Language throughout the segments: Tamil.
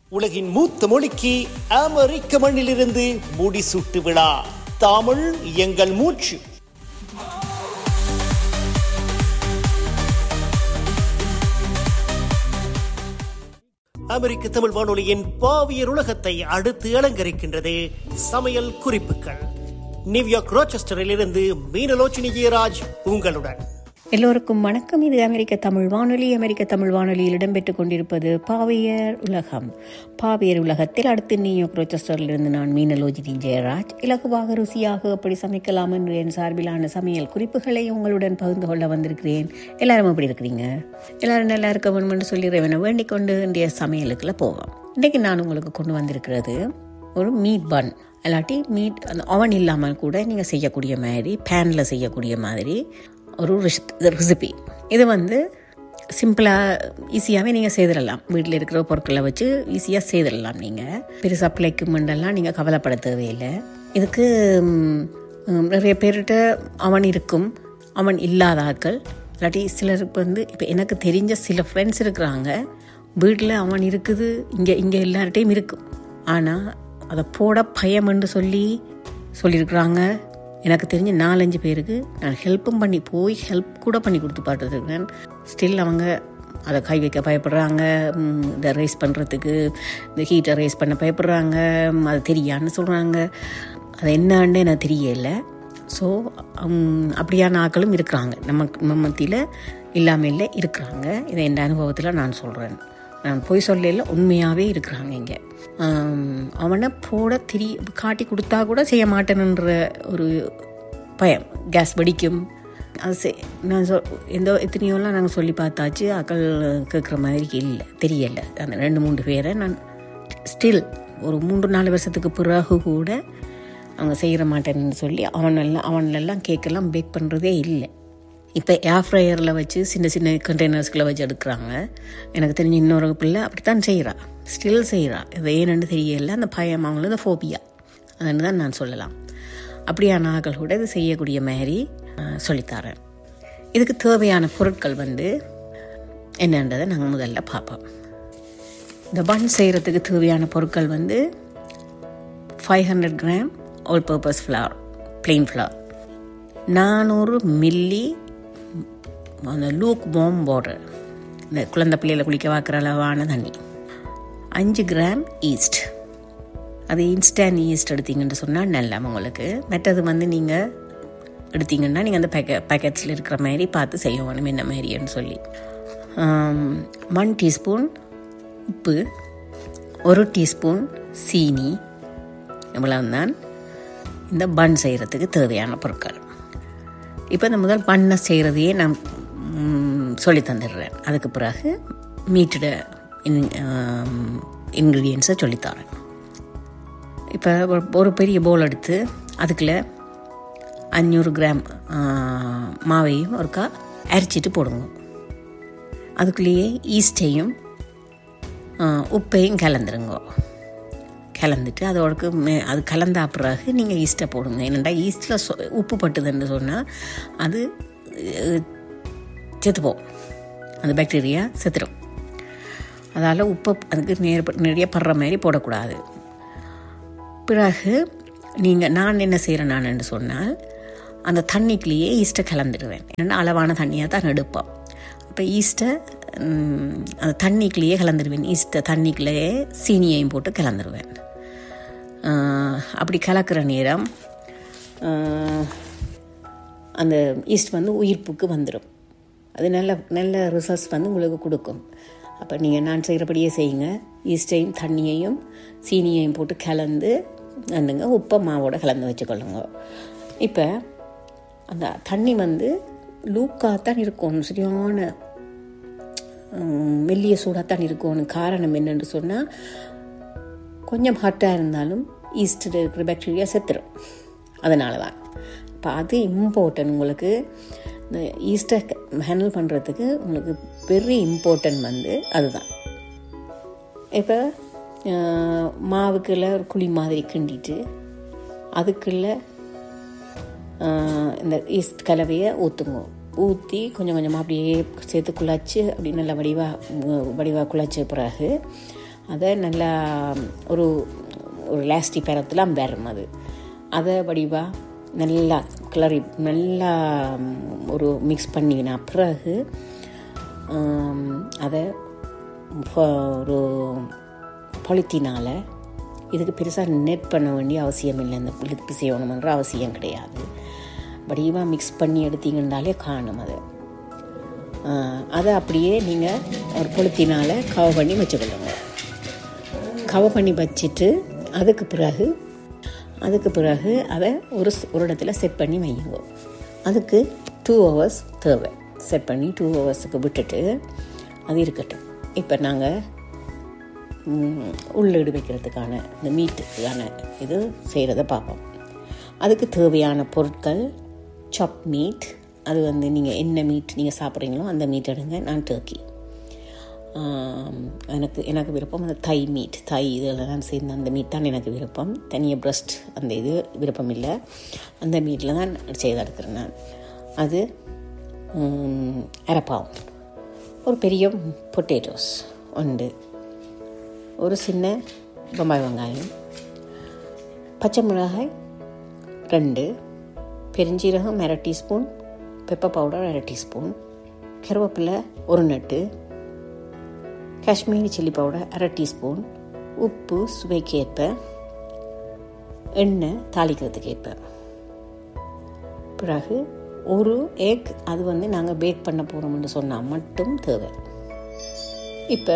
உலகின் மூத்த மொழிக்கு அமெரிக்க மண்ணிலிருந்து முடிசூட்டு விழா தமிழ் எங்கள் மூச்சு அமெரிக்க தமிழ் வானொலியின் பாவியர் உலகத்தை அடுத்து அலங்கரிக்கின்றது சமையல் குறிப்புகள் நியூயார்க் ரோச்செஸ்டரில் இருந்து மீனலோச்சினி ஜெயராஜ் உங்களுடன் எல்லோருக்கும் வணக்கம் இது அமெரிக்க தமிழ் வானொலி அமெரிக்க தமிழ் வானொலியில் இடம்பெற்றுக் கொண்டிருப்பது பாவியர் உலகம் பாவியர் உலகத்தில் அடுத்து நியூயார்க் ரோச்செஸ்டரிலிருந்து நான் மீனலோஜினி ஜெயராஜ் இலகுவாக ருசியாக எப்படி சமைக்கலாம் என்று என் சார்பிலான சமையல் குறிப்புகளை உங்களுடன் பகிர்ந்து கொள்ள வந்திருக்கிறேன் எல்லாரும் எப்படி இருக்கிறீங்க எல்லாரும் நல்லா இருக்க வேணும் என்று சொல்லி இறைவனை வேண்டிக் கொண்டு இன்றைய சமையலுக்குள்ள போவோம் இன்றைக்கு நான் உங்களுக்கு கொண்டு வந்திருக்கிறது ஒரு மீட் பன் இல்லாட்டி மீட் அந்த அவன் இல்லாமல் கூட நீங்கள் செய்யக்கூடிய மாதிரி பேனில் செய்யக்கூடிய மாதிரி ஒரு ரெசிபி இது வந்து சிம்பிளாக ஈஸியாகவே நீங்கள் செய்திடலாம் வீட்டில் இருக்கிற பொருட்களை வச்சு ஈஸியாக செய்திடலாம் நீங்கள் பெருசாக பிழைக்குமெண்டெல்லாம் நீங்கள் கவலைப்பட தேவையில்லை இதுக்கு ம், ம், நிறைய பேர்கிட்ட அவன் இருக்கும் அவன் இல்லாத ஆட்கள் இல்லாட்டி சிலருக்கு வந்து இப்போ எனக்கு தெரிஞ்ச சில ஃப்ரெண்ட்ஸ் இருக்கிறாங்க வீட்டில் அவன் இருக்குது இங்கே இங்கே எல்லார்ட்டையும் இருக்கும் ஆனால் அதை போட பயம்னு சொல்லி சொல்லியிருக்கிறாங்க எனக்கு தெரிஞ்ச நாலஞ்சு பேருக்கு நான் ஹெல்ப்பும் பண்ணி போய் ஹெல்ப் கூட பண்ணி கொடுத்து பார்த்துருக்கேன் ஸ்டில் அவங்க அதை கை வைக்க பயப்படுறாங்க ம், இதை ரைஸ் பண்ணுறதுக்கு இந்த ஹீட்டை ரைஸ் பண்ண பயப்படுறாங்க ம், அது தெரியான்னு சொல்கிறாங்க அது என்னன்னு எனக்கு தெரியல ஸோ அப்படியான ஆட்களும் இருக்கிறாங்க நம்ம நம்ம மத்தியில் இல்லாமல் இல்லை இருக்கிறாங்க இதை என் அனுபவத்தில் நான் சொல்கிறேன் நான் பொய் சொல்லல உண்மையாகவே இருக்கிறாங்க இங்கே அவனை போட திரி காட்டி கொடுத்தா கூட செய்ய மாட்டேனுன்ற ஒரு பயம் கேஸ் வெடிக்கும் அது செ- நான் சொ எந்த எத்தனையோலாம் நாங்கள் சொல்லி பார்த்தாச்சு அக்கள் கேட்குற மாதிரி இல்லை தெரியலை அந்த ரெண்டு மூன்று பேரை நான் ஸ்டில் ஒரு மூன்று நாலு வருஷத்துக்கு பிறகு கூட அவங்க செய்கிற மாட்டேன்னு சொல்லி அவனெல்லாம் அவனெல்லாம் கேக்கெல்லாம் பேக் பண்ணுறதே இல்லை இப்போ ஏர் ஃப்ரையரில் வச்சு சின்ன சின்ன கண்டெய்னர்ஸ்களை வச்சு எடுக்கிறாங்க எனக்கு தெரிஞ்ச இன்னொரு பிள்ளை அப்படித்தான் செய்கிறா ஸ்டில் செய்கிறா இது ஏன்னு தெரியல அந்த பயம் அவங்களுக்கு இந்த ஃபோபியா அதுன்னு தான் நான் சொல்லலாம் அப்படியான ஆட்கள் கூட இது செய்யக்கூடிய மாதிரி அஹ், சொல்லித்தரேன் இதுக்கு தேவையான பொருட்கள் வந்து என்னன்றதை நாங்கள் முதல்ல பார்ப்போம் இந்த பன் செய்கிறதுக்கு தேவையான பொருட்கள் வந்து five hundred gram all purpose flour plain flour நானூறு மில்லி அந்த லூக் பாம் வாட்டர் இந்த குழந்தை பிள்ளைகளை குளிக்க வாக்குற அளவான தண்ணி அஞ்சு கிராம் ஈஸ்ட் அது இன்ஸ்டன்ட் ஈஸ்ட் எடுத்தீங்கன்னு சொன்னால் நல்லா உங்களுக்கு மற்றது வந்து நீங்கள் எடுத்தீங்கன்னா நீங்கள் அந்த பேக்கெட் பேக்கெட்ஸில் இருக்கிற மாதிரி பார்த்து செய்ய வேணும் என்ன மாதிரின்னு சொல்லி ஒன் டீஸ்பூன் உப்பு ஒரு டீஸ்பூன் சீனி இவ்வளவுதான் இந்த பன் செய்கிறதுக்கு தேவையான பொருட்கள் இப்போ இந்த முதல் பண்ணை செய்கிறதையே நான் ம், சொல்லி தந்துடுறேன் அதுக்கு பிறகு மீட்டோட இன் இன்க்ரீடியன்ஸை சொல்லித்தரேன் இப்போ ஒரு- ஒரு பெரிய பவுல் எடுத்து அதுக்குள்ள அஞ்சூறு கிராம் ஆ, மாவையும் ஒருக்கா அரைச்சிட்டு போடுங்க அதுக்குள்ளேயே ஈஸ்டையும் ஆ, உப்பையும் கலந்துருங்க கலந்துட்டு அதோடக்கு மே அது கலந்தா பிறகு நீங்கள் ஈஸ்ட்டை போடுங்க என்னென்னா ஈஸ்ட்டில் சொ உப்பு பட்டுதுன்னு சொன்னால் அது அஹ், செத்துப்போம் அந்த பாக்டீரியா செத்துடும் அதால் உப்பை அதுக்கு நேர் நிறைய படுற மாதிரி போடக்கூடாது பிறகு நீங்கள் நான் என்ன செய்கிறேன் நான் சொன்னால் அந்த தண்ணிக்குள்ளேயே ஈஸ்ட்டை கலந்துடுவேன் என்னென்னா அளவான தண்ணியாக தான் எடுப்போம் இப்போ ஈஸ்ட்டை ம், அந்த தண்ணிக்குள்ளேயே கலந்துடுவேன் ஈஸ்ட்டை தண்ணிக்குள்ளேயே சீனியையும் போட்டு கலந்துடுவேன் ஆஹ், அப்படி கலக்கிற நேரம் ஆஹ், அந்த ஈஸ்ட் வந்து உயிர்ப்புக்கு வந்துடும் அது நல்ல நல்ல ரிசல்ட்ஸ் வந்து உங்களுக்கு கொடுக்கும் அப்போ நீங்கள் நான் செய்கிறபடியே செய்யுங்க ஈஸ்டையும் தண்ணியையும் சீனியையும் போட்டு கலந்து என்னங்க உப்பை மாவோட கலந்து வச்சுக்கொள்ளுங்க இப்போ அந்த தண்ணி வந்து லூக்காகத்தான் இருக்கும் சரியான உம், மெல்லிய சூடாகத்தான் இருக்கணும் காரணம் என்னன்னு சொன்னால் கொஞ்சம் ஹாட்டாக இருந்தாலும் ஈஸ்டில் இருக்கிற பாக்டீரியா செத்துரும் அதனால தான் இப்போ அது இம்பார்ட்டன்ட் உங்களுக்கு இந்த ஈஸ்டை ஹேண்டில் பண்ணுறதுக்கு உங்களுக்கு பெரிய இம்பார்ட்டன்ட் வந்து அதுதான் இப்போ அஹ், மாவுக்குள்ள ஒரு குழி மாதிரி கிண்டிட்டு அதுக்குள்ள அஹ், இந்த ஈஸ்ட் கலவையை ஊற்றுங்க ஊற்றி கொஞ்சம் கொஞ்சமாக அப்படியே சேர்த்து குழச்சி அப்படி நல்லா வடிவாக வடிவாக குழச்ச பிறகு அதை நல்லா ஒரு ஒரு லாஸ்டி பேரத்தில் வரும் அது அதை வடிவாக நல்லா கிளறி நல்லா ஒரு மிக்ஸ் பண்ணினா பிறகு அதை ஒரு பொலித்தினால் இதுக்கு பெருசாக நெட் பண்ண வேண்டிய அவசியம் இல்லை இந்த புளிப்பு செய்யணுமன்ற அவசியம் கிடையாது வடிவாக மிக்ஸ் பண்ணி எடுத்தீங்கன்னாலே காணும் அதை அதை அப்படியே நீங்கள் ஒரு பொழுத்தினால் கவ பண்ணி வச்சுக்கொள்ளுங்க கவ பண்ணி வச்சுட்டு அதுக்கு பிறகு அதுக்கு பிறகு அதை ஒரு ஒரு இடத்துல செட் பண்ணி வையுங்க அதுக்கு டூ ஹவர்ஸ் தேவை செட் பண்ணி டூ ஹவர்ஸுக்கு விட்டுட்டு அது இருக்கட்டும் இப்போ நாங்கள் உள்ளீடு வைக்கிறதுக்கான இந்த மீட்டுக்கான இது செய்கிறத பார்ப்போம் அதுக்கு தேவையான பொருட்கள் சாப் மீட் அது வந்து நீங்கள் என்ன மீட் நீங்கள் சாப்பிட்றீங்களோ அந்த மீட் எடுங்க நான் டர்க்கி எனக்கு எனக்கு விருப்பம் அந்த தை மீட் தை இதெல்லாம் சேர்ந்து அந்த மீட் தான் எனக்கு விருப்பம் தனியாக ப்ரெஸ்ட் அந்த இது விருப்பம் இல்லை அந்த மீட்டில் தான் செய்து எடுக்கிறேன் நான் அது அரைப்பாவும் ஒரு பெரிய பொட்டேட்டோஸ் உண்டு ஒரு சின்ன பம்பாய் வெங்காயம் பச்சை மிளகாய் ரெண்டு பெருஞ்சீரகம் அரை டீஸ்பூன் பெப்பர் பவுடர் அரை டீஸ்பூன் கருவேப்பிலை ஒரு நட்டு காஷ்மீரி சில்லி பவுடர் அரை டீஸ்பூன் உப்பு சுவைக்கேற்ப எண்ணெய் தாளிக்கிறதுக்கு ஏற்ப பிறகு ஒரு எக் அது வந்து நாங்கள் பேக் பண்ண போகிறோம்னு சொன்னால் மட்டும் தேவை இப்போ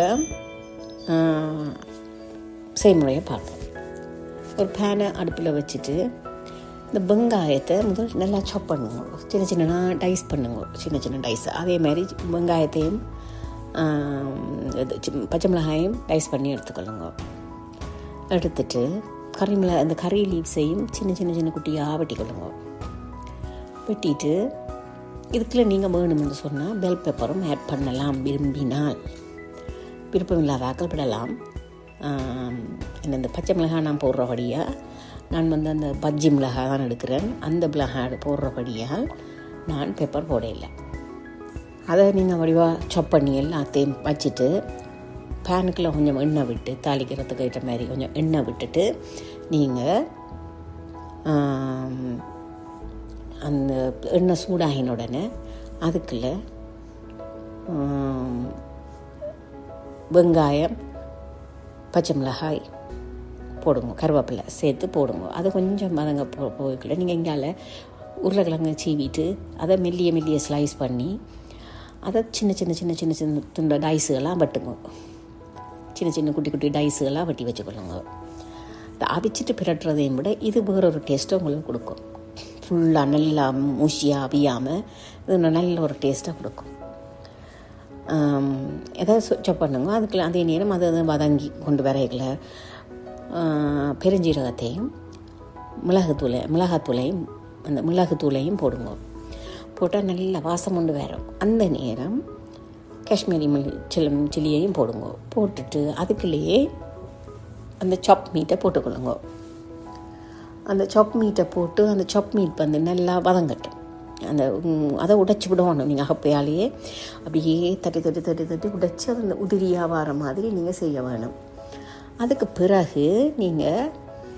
செய்முறையை பார்ப்போம் ஒரு பேனை அடுப்பில் வச்சுட்டு இந்த வெங்காயத்தை முதல் நல்லா சாப் பண்ணுங்க சின்ன சின்ன டைஸ் பண்ணுங்க சின்ன சின்ன டைஸ் அதே மாதிரி வெங்காயத்தையும் பச்சை மிளகாயும் டைஸ் பண்ணி எடுத்துக்கொள்ளுங்க எடுத்துட்டு கறி மிளகா அந்த கறி லீவ்ஸையும் சின்ன சின்ன சின்ன குட்டியாக வெட்டிக்கொள்ளுங்க வெட்டிட்டு இதுக்குள்ள நீங்கள் வேணும்னு சொன்னால் பெல் பெப்பரும் ஆட் பண்ணலாம் விரும்பினால் விருப்பம் இல்லாத ஆக்கள் விடலாம் என்ன இந்த பச்சை மிளகாய் நான் போடுறபடியாக நான் வந்து அந்த பஜ்ஜி மிளகாய் தான் எடுக்கிறேன் அந்த மிளகாய் போடுறபடியால் நான் பெப்பர் போடையில்லை அதை நீங்கள் வடிவாக சாப் பண்ணி எல்லாத்தையும் வச்சுட்டு பேனுக்குள்ளே கொஞ்சம் எண்ணெய் விட்டு தாளிக்கிறதுக்கு ஏற்ற மாதிரி கொஞ்சம் எண்ணெய் விட்டுட்டு நீங்கள் அந்த எண்ணெய் சூடாகின உடனே அதுக்குள்ளே வெங்காயம் பச்சை மிளகாய் போடுங்க கருவேப்பிலை சேர்த்து போடுங்க அதை கொஞ்சம் மதங்க போ போய்க்குள்ள நீங்கள் இங்கால உருளைக்கிழங்கு சீவிட்டு அதை மெல்லிய மெல்லிய ஸ்லைஸ் பண்ணி அதை சின்ன சின்ன சின்ன சின்ன சின்ன துண்ட டைஸுகள்லாம் வெட்டுங்க சின்ன சின்ன குட்டி குட்டி டைஸுகளாக வெட்டி வச்சுக்கொள்ளுங்க அதை அவிச்சிட்டு பிரட்டுறதையும் விட இது வேறொரு டேஸ்ட்டை உங்களுக்கு கொடுக்கும் ஃபுல்லாக நல்லா மூஷியாக அவியாமல் இது நல்ல ஒரு டேஸ்ட்டாக கொடுக்கும் எதாவது சுவிட்சப் பண்ணுங்க அதுக்குள்ள அதே நேரம் அது வதங்கி கொண்டு வரையில் பெருஞ்சீரகத்தையும் மிளகுத்தூளை மிளகாத்தூளையும் அந்த மிளகுத்தூளையும் போடுங்க போட்டால் நல்ல வாசம் கொண்டு வரும் அந்த நேரம் காஷ்மீரி மில்லி சில்லம் சில்லியையும் போடுங்க போட்டுட்டு அதுக்குள்ளேயே அந்த சாப் மீட்டை போட்டுக்கொள்ளுங்க அந்த சாப் மீட்டை போட்டு அந்த சாப் மீட் வந்து நல்லா வதங்கட்டும் அந்த அதை உடைச்சி விடணும் நீங்கள் அகப்பையாலேயே அப்படியே தட்டி தட்டி தட்டி தட்டி உடைச்சி அந்த உதிரியாக வர மாதிரி நீங்கள் செய்ய வேணும் அதுக்கு பிறகு நீங்கள்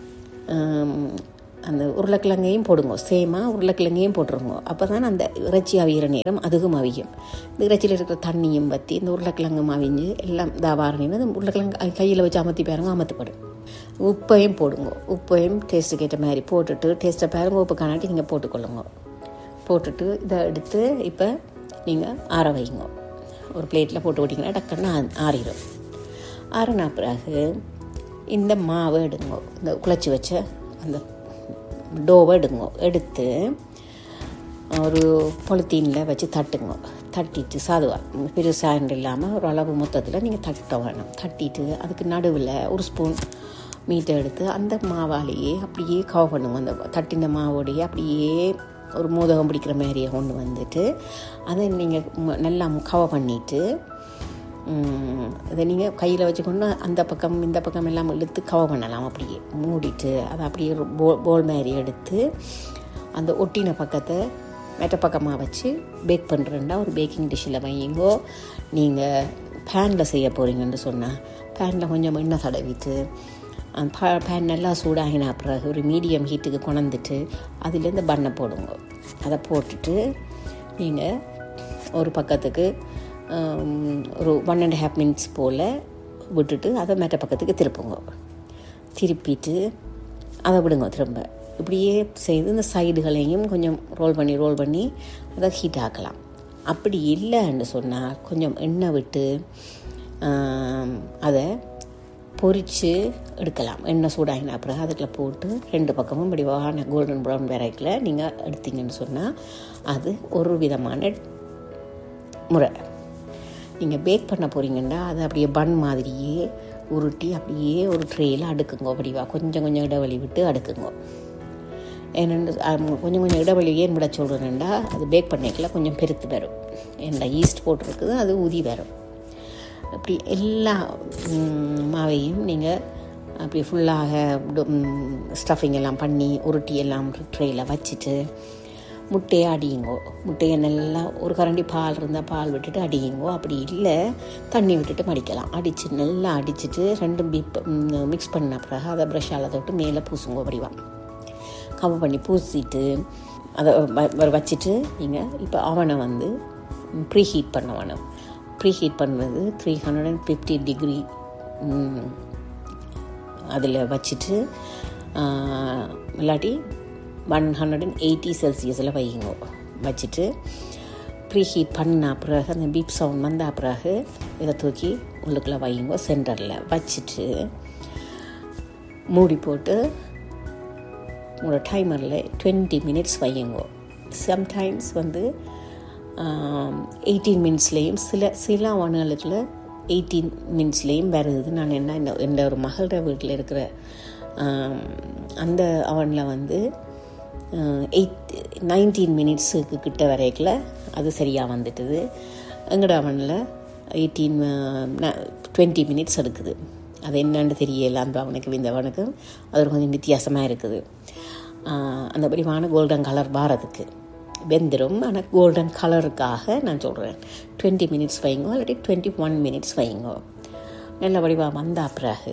அந்த உருளைக்கிழங்கையும் போடுங்க சேமாக உருளைக்கிழங்கையும் போட்டுருங்க அப்போ தான் அந்த இறைச்சி அவிகிற நேரம் அதுவும் அவியும் இந்த இறைச்சியில் இருக்கிற தண்ணியும் வற்றி இந்த உருளைக்கிழங்கும் அவிஞ்சு எல்லாம் தாவார நேரம் அந்த உருளைக்கிழங்கு கையில் வச்சு அமர்த்தி பாருங்க அமர்த்தப்படும் உப்பையும் போடுங்க உப்பையும் டேஸ்ட்டுக்கு ஏற்ற மாதிரி போட்டுட்டு டேஸ்ட்டை பாருங்க உப்பு காணாட்டி நீங்கள் போட்டுக்கொள்ளுங்க போட்டுட்டு இதை எடுத்து இப்போ நீங்கள் ஆற வைங்க ஒரு பிளேட்டில் போட்டு விட்டிங்கன்னா டக்குன்னு ஆறிடும் ஆறின பிறகு இந்த மாவை எடுங்க இந்த குழச்சி வச்ச அந்த டோவை எடுங்க எடுத்து ஒரு பொலித்தீனில் வச்சு தட்டுங்க தட்டிட்டு சாதுவாக பெருசாண்டு இல்லாமல் ஒரு அளவு மொத்தத்தில் நீங்கள் தட்ட வேணும் தட்டிட்டு அதுக்கு நடுவில் ஒரு ஸ்பூன் மீட்டை எடுத்து அந்த மாவாலேயே அப்படியே கவ பண்ணுங்க அந்த தட்டின மாவோடையே அப்படியே ஒரு மோதகம் பிடிக்கிற மாதிரியே கொண்டு வந்துட்டு அதை நீங்கள் நல்லா கவ பண்ணிவிட்டு இதை நீங்கள் கையில் வச்சுக்கொண்டு அந்த பக்கம் இந்த பக்கம் எல்லாம் இழுத்து கவ பண்ணலாம் அப்படியே மூடிட்டு அதை அப்படியே ஒரு போ போல் மாதிரி எடுத்து அந்த ஒட்டின பக்கத்தை மெட்ட பக்கமாக வச்சு பேக் பண்ணுறேன்டா ஒரு பேக்கிங் டிஷ்ஷில் வையுங்கோ நீங்கள் பேனில் செய்ய போகிறீங்கன்னு சொன்னால் பேனில் கொஞ்சம் எண்ணெய் தடவிட்டு அந்த ப பேன் நல்லா சூடாகின பிறகு ஒரு மீடியம் ஹீட்டுக்கு கொணந்துட்டு அதுலேருந்து பண்ணை போடுங்க அதை போட்டுட்டு நீங்கள் ஒரு பக்கத்துக்கு ஹம், ஒரு ஒன் அண்ட் ஹாஃப் மினிட்ஸ் போல் விட்டுட்டு அதை மற்ற பக்கத்துக்கு திருப்புங்க திருப்பிட்டு அதை விடுங்க திரும்ப இப்படியே செய்து இந்த சைடுகளையும் கொஞ்சம் ரோல் பண்ணி ரோல் பண்ணி அதை ஹீட் ஆக்கலாம் அப்படி இல்லைன்னு சொன்னால் கொஞ்சம் எண்ணெய் விட்டு ஆம், அதை பொரித்து எடுக்கலாம் எண்ணெய் சூடாகின அப்புறம் அதுக்குள்ள போட்டு ரெண்டு பக்கமும் இப்படி வான கோல்டன் ப்ரௌன் வெரைட்டியில் நீங்கள் எடுத்தீங்கன்னு சொன்னால் அது ஒரு விதமான முறை நீங்கள் பேக் பண்ண போகிறீங்கன்னா அதை அப்படியே பன் மாதிரியே உருட்டி அப்படியே ஒரு ட்ரேயில் அடுக்குங்க வடிவா கொஞ்சம் கொஞ்சம் இடைவெளி விட்டு அடுக்குங்க ஏன்னு கொஞ்சம் கொஞ்சம் இடைவெளி ஏன் விட சொல்கிறேன்டா அது பேக் பண்ணிக்கல கொஞ்சம் பெருத்து வரும் ஏன்டா ஈஸ்ட் போட்டிருக்குது அது ஊதி வரும் அப்படி எல்லா ம், மாவையும் நீங்கள் அப்படி ஃபுல்லாக ஸ்டஃபிங் எல்லாம் பண்ணி உருட்டி எல்லாம் ட்ரேயில் வச்சுட்டு முட்டையை அடியுங்கோ முட்டையை நல்லா ஒரு கரண்டி பால் இருந்தால் பால் விட்டுட்டு அடியுங்கோ அப்படி இல்லை தண்ணி விட்டுட்டு மடிக்கலாம் அடித்து நல்லா அடிச்சிட்டு ரெண்டும் பீப் மிக்ஸ் பண்ண பிறகு அதை ப்ரஷ்ஷால் தொட்டு மேலே பூசுங்கோ வடிவா கவர் பண்ணி பூசிட்டு அதை வ- வ- வச்சுட்டு நீங்கள் இப்போ அவனை வந்து ப்ரீ ஹீட் பண்ண வேணும் ப்ரீ ஹீட் பண்ணுறது three hundred and fifty degree அதில் வச்சுட்டு ஆஹ், இல்லாட்டி ஒன் ஹண்ட்ரட் அண்ட் எயிட்டி செல்சியஸில் வையுங்க வச்சுட்டு ப்ரீ ஹீட் பண்ண பிறகு அந்த பீப் சவுண்ட் வந்த பிறகு இதை தூக்கி உள்ளுக்குள்ளே வையுங்க சென்டரில் வச்சுட்டு மூடி போட்டு உங்களோட டைமரில் டுவெண்ட்டி மினிட்ஸ் வையுங்க சம்டைம்ஸ் வந்து எயிட்டீன் மினிட்ஸ்லேயும் சில சில அவனுகளுக்குள்ள எயிட்டீன் மினிட்ஸ்லேயும் வருது நான் என்ன இந்த இந்த ஒரு மகளோட வீட்டில் இருக்கிற ஆம், அந்த அவனில் வந்து எயிட் நைன்டீன் மினிட்ஸுக்கு கிட்ட வரைக்குள்ள அது சரியாக வந்துட்டுது எங்களோட அவனில் எயிட்டீன் டுவெண்ட்டி மினிட்ஸ் எடுக்குது அது என்னன்னு தெரியல அந்த அவனுக்கு இந்த அவனுக்கு அது ஒரு கொஞ்சம் வித்தியாசமாக இருக்குது ஆஹ் அந்த வடிவான கோல்டன் கலர் வாரதுக்கு வெந்துடும் ஆனால் கோல்டன் கலருக்காக நான் சொல்கிறேன் டுவெண்ட்டி மினிட்ஸ் வைங்கோ இல்லாட்டி டுவெண்ட்டி ஒன் மினிட்ஸ் வைங்கோ நல்ல வடிவாக வந்த பிறகு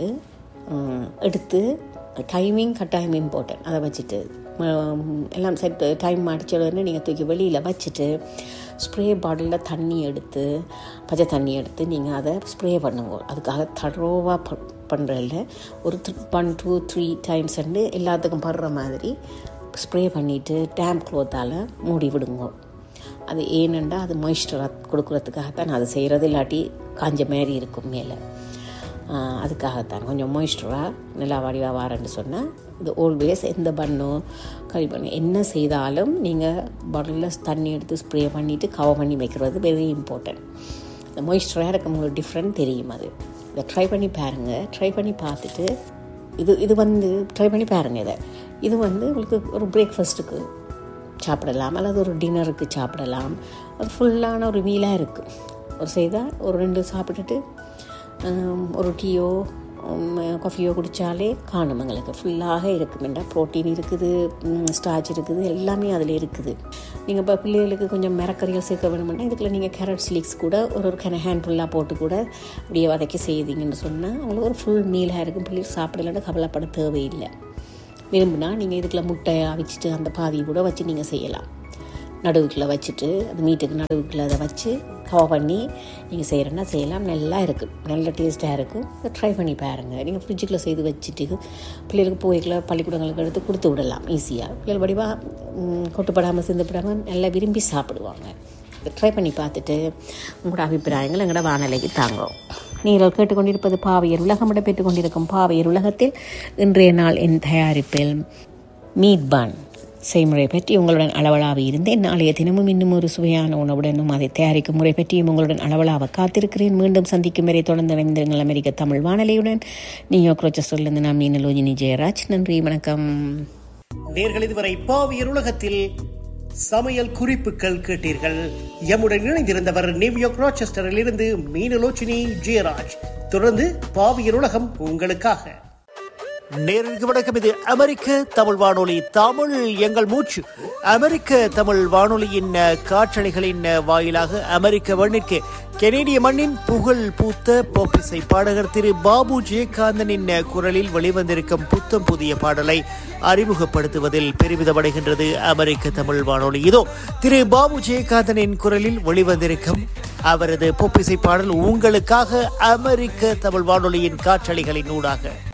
ம், எடுத்து டைமிங் கட்டாயம் இம்பார்ட்டன்ட் அதை வச்சுட்டு ம், எல்லாம் செட் டைம் அடிச்ச உடனே நீங்கள் தூக்கி வெளியில் வச்சுட்டு ஸ்ப்ரே பாட்டிலில் தண்ணி எடுத்து பச்சை தண்ணி எடுத்து நீங்கள் அதை ஸ்ப்ரே பண்ணுங்க அதுக்காக தரோவாக ப பண்ணுறதில்ல ஒரு ஒன் டூ த்ரீ டைம்ஸ் வந்து எல்லாத்துக்கும் படுற மாதிரி ஸ்ப்ரே பண்ணிவிட்டு டேம்ப் க்ளோத்தால் மூடி விடுங்க அது ஏனெண்டா அது மாய்ஸ்டராக கொடுக்குறதுக்காகத்தான் நான் அதை செய்கிறது இல்லாட்டி காஞ்ச மாதிரி இருக்கும் மேலே ஆஹ் அதுக்காகத்தான் கொஞ்சம் மாய்ஸ்டராக நல்லா வடிவாக வாரேன்னு சொன்னால் இது ஆல்வேஸ் எந்த பண்ணோ கறி பண்ணு என்ன செய்தாலும் நீங்கள் பாட்டிலில் தண்ணி எடுத்து ஸ்ப்ரே பண்ணிவிட்டு கவர் பண்ணி வைக்கிறது வெரி இம்பார்ட்டன்ட் இந்த மாய்ஸ்டராக இருக்க உங்களுக்கு டிஃப்ரெண்ட் தெரியும் அது இதை ட்ரை பண்ணி பாருங்கள் ட்ரை பண்ணி பார்த்துட்டு இது இது வந்து ட்ரை பண்ணி பாருங்கள் இதை இது வந்து உங்களுக்கு ஒரு பிரேக்ஃபாஸ்ட்டுக்கு சாப்பிடலாம் அல்லது ஒரு டின்னருக்கு சாப்பிடலாம் அது ஃபுல்லான ஒரு மீலாக இருக்குது ஒரு செய்தால் ஒரு ரெண்டு சாப்பிட்டுட்டு ஹம், ஒரு டீயோ காஃபியோ குடித்தாலே காணும் எங்களுக்கு ஃபுல்லாக இருக்குமெண்டா ப்ரோட்டீன் இருக்குது ஸ்டார்ச் இருக்குது எல்லாமே அதில் இருக்குது நீங்கள் இப்போ பிள்ளைகளுக்கு கொஞ்சம் மரக்கறிகள் சேர்க்க வேணுமெண்டா இதுக்குள்ள நீங்கள் கேரட் ஸ்லீக்ஸ் கூட ஒரு ஒரு கன ஹேண்ட் ஃபுல்லாக போட்டு கூட அப்படியே வதக்கி செய்தீங்கன்னு சொன்னால் அவங்களுக்கு ஒரு ஃபுல் மீலாக இருக்கும் பிள்ளைகள் சாப்பிடலன்னு கவலைப்பட தேவையில்லை விரும்பினா நீங்கள் இதுக்குள்ள முட்டையை அவிச்சிட்டு அந்த பாதியை கூட வச்சு நீங்கள் செய்யலாம் நடுவுக்குள்ள வச்சுட்டு அந்த மீட்டுக்கு நடுவுக்குள்ள அதை வச்சு கவர் பண்ணி நீங்கள் செய்கிறேன்னா செய்யலாம் நல்லா இருக்கும் நல்ல டேஸ்ட்டாக இருக்கும் ட்ரை பண்ணி பாருங்கள் நீங்கள் ஃப்ரிட்ஜுக்குள்ளே செய்து வச்சுட்டு பிள்ளைகளுக்கு போய்க்குள்ள பள்ளிக்கூடங்களுக்கு எடுத்து கொடுத்து விடலாம் ஈஸியாக பிள்ளைகள் வடிவாக கொட்டுப்படாமல் சிந்தப்படாமல் நல்லா விரும்பி சாப்பிடுவாங்க ட்ரை பண்ணி பார்த்துட்டு உங்களோட அபிப்பிராயங்கள் எங்களோட வானலைக்கு தாங்கும் நீங்கள் கேட்டுக்கொண்டிருப்பது பாவையர் உலகம் இடம்பெற்றுக் கொண்டிருக்கும் பாவையர் உலகத்தில் இன்றைய நாள் என் தயாரிப்பில் மீட் பான் செய்முறை பற்றி உங்களுடன் அளவலாக இருந்தேன் நாளைய தினமும் இன்னும் ஒரு சுவையான உணவுடனும் அதை தயாரிக்கும் முறை பற்றியும் உங்களுடன் அளவலாக காத்திருக்கிறேன் மீண்டும் சந்திக்கும் வரை தொடர்ந்து இணைந்திருங்கள் அமெரிக்க தமிழ் வானொலியுடன் நியூயார்க் ரோச்சஸ்டர்லேருந்து நான் மீனலோஜினி ஜெயராஜ் நன்றி வணக்கம் நேர்கள் இதுவரை பாவியர் உலகத்தில் சமையல் குறிப்புகள் கேட்டீர்கள் எம்முடன் இணைந்திருந்தவர் நியூயார்க் ராச்செஸ்டரில் இருந்து மீனலோச்சினி ஜெயராஜ் தொடர்ந்து பாவியர் உலகம் உங்களுக்காக நேருக்கு வணக்கம் இது அமெரிக்க தமிழ் வானொலி தமிழ் எங்கள் மூச்சு அமெரிக்க தமிழ் வானொலியின் அஹ், காற்றலைகளின் அஹ், வாயிலாக அமெரிக்க மண்ணிற்கு கெனேடிய மண்ணின் புகழ் பூத்த போப்பிசை பாடகர் திரு பாபு ஜெயகாந்தனின் அஹ், குரலில் வெளிவந்திருக்கும் புத்தம் புதிய பாடலை அறிமுகப்படுத்துவதில் பெருமிதமடைகின்றது அமெரிக்க தமிழ் வானொலி இதோ திரு பாபு ஜெயகாந்தனின் குரலில் வெளிவந்திருக்கும் அவரது பொப்பிசை பாடல் உங்களுக்காக அமெரிக்க தமிழ் வானொலியின் காற்றலைகளின் ஊடாக